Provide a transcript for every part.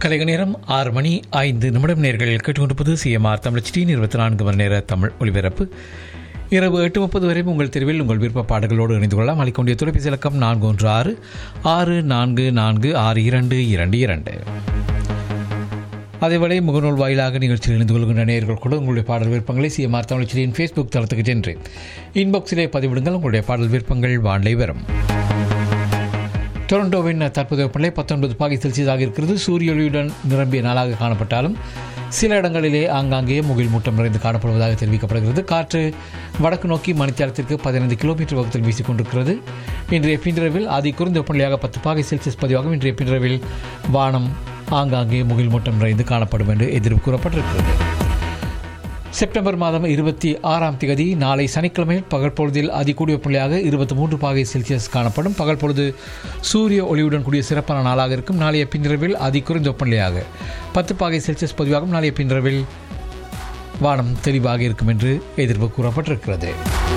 கலைக நேரம் ஆறு மணி ஐந்து நிமிடம் நேர்கள் கேட்டுக்கொண்டிருப்பது சிஎம்ஆர் தமிழ் ஸ்டீன் இருபத்தி நான்கு மணி நேர தமிழ் ஒலிபரப்பு இரவு எட்டு முப்பது வரை உங்கள் தெருவில் உங்கள் விருப்ப பாடல்களோடு இணைந்து கொள்ளலாம் அளிக்கக்கூடிய தொலைபேசி இலக்கம் நான்கு ஒன்று ஆறு ஆறு நான்கு நான்கு ஆறு இரண்டு இரண்டு இரண்டு அதேவேளை முகநூல் வாயிலாக நிகழ்ச்சியில் இணைந்து கொள்கின்ற நேயர்கள் கூட உங்களுடைய பாடல் விருப்பங்களை சிஎம்ஆர் தமிழ்ச்சியின் ஃபேஸ்புக் தளத்துக்கு சென்று இன்பாக்ஸிலே பதிவிடுங்கள் உங்களுடைய பாடல் விருப்பங்கள் வானிலை வரும் டொரண்டோவின் தற்போதைய வெப்பநிலை பத்தொன்பது பாகை செல்சியஸாக இருக்கிறது சூரிய ஒளியுடன் நிரம்பிய நாளாக காணப்பட்டாலும் சில இடங்களிலே ஆங்காங்கே முகில் மூட்டம் நிறைந்து காணப்படுவதாக தெரிவிக்கப்படுகிறது காற்று வடக்கு நோக்கி மணித்தியாலத்திற்கு பதினைந்து கிலோமீட்டர் வேகத்தில் வீசிக்கொண்டிருக்கிறது இன்றைய பின்னிரவில் அதி குறைந்த வெப்பநிலையாக பத்து பாகை செல்சியஸ் பதிவாகும் இன்றைய பின்னிரவில் வானம் ஆங்காங்கே முகில் மூட்டம் நிறைந்து காணப்படும் என்று எதிர்ப்பு கூறப்பட்டிருக்கிறது செப்டம்பர் மாதம் இருபத்தி ஆறாம் தேதி நாளை சனிக்கிழமை பகல் பொழுதில் அதிகூடிய வெப்பநிலையாக இருபத்தி மூன்று பாகை செல்சியஸ் காணப்படும் பகல் பொழுது சூரிய ஒளியுடன் கூடிய சிறப்பான நாளாக இருக்கும் நாளைய பின்னிரவில் அதி குறைந்த வெப்பநிலையாக பத்து பாகை செல்சியஸ் பதிவாகும் நாளைய பின்னிரவில் வானம் தெளிவாக இருக்கும் என்று எதிர்ப்பு கூறப்பட்டிருக்கிறது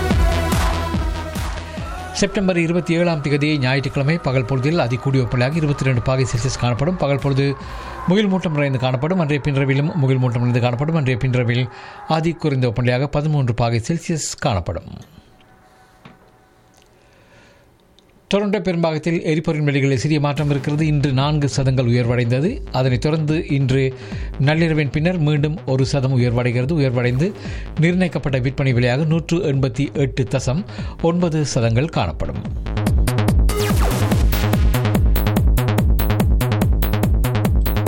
செப்டம்பர் இருபத்தி ஏழாம் தேதி ஞாயிற்றுக்கிழமை பகல் பொழுதில் அதிகூடிய வெப்பநிலையாக இருபத்தி ரெண்டு பாகை செல்சியஸ் காணப்படும் பகல் பொழுது முகில் மூட்டம் நிறைந்து காணப்படும் அன்றைய பின்ரவிலும் முகில் மூட்டம் நிறைந்து காணப்படும் அன்றைய பின்ரவில் அதி குறைந்த வெப்பநிலையாக பதிமூன்று பாகை செல்சியஸ் காணப்படும் டொரண்டோ பெரும்பாகத்தில் எரிபொருள் விலைகளில் சிறிய மாற்றம் இருக்கிறது இன்று நான்கு சதங்கள் உயர்வடைந்தது அதனைத் தொடர்ந்து இன்று நள்ளிரவின் பின்னர் மீண்டும் ஒரு சதம் உயர்வடைகிறது உயர்வடைந்து நிர்ணயிக்கப்பட்ட விற்பனை விலையாக நூற்று எண்பத்தி எட்டு தசம் ஒன்பது சதங்கள் காணப்படும்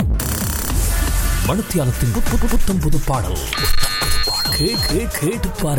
மனுத்தியாலத்தின் புத்தம் புது பாடல் கேட்டு பாரு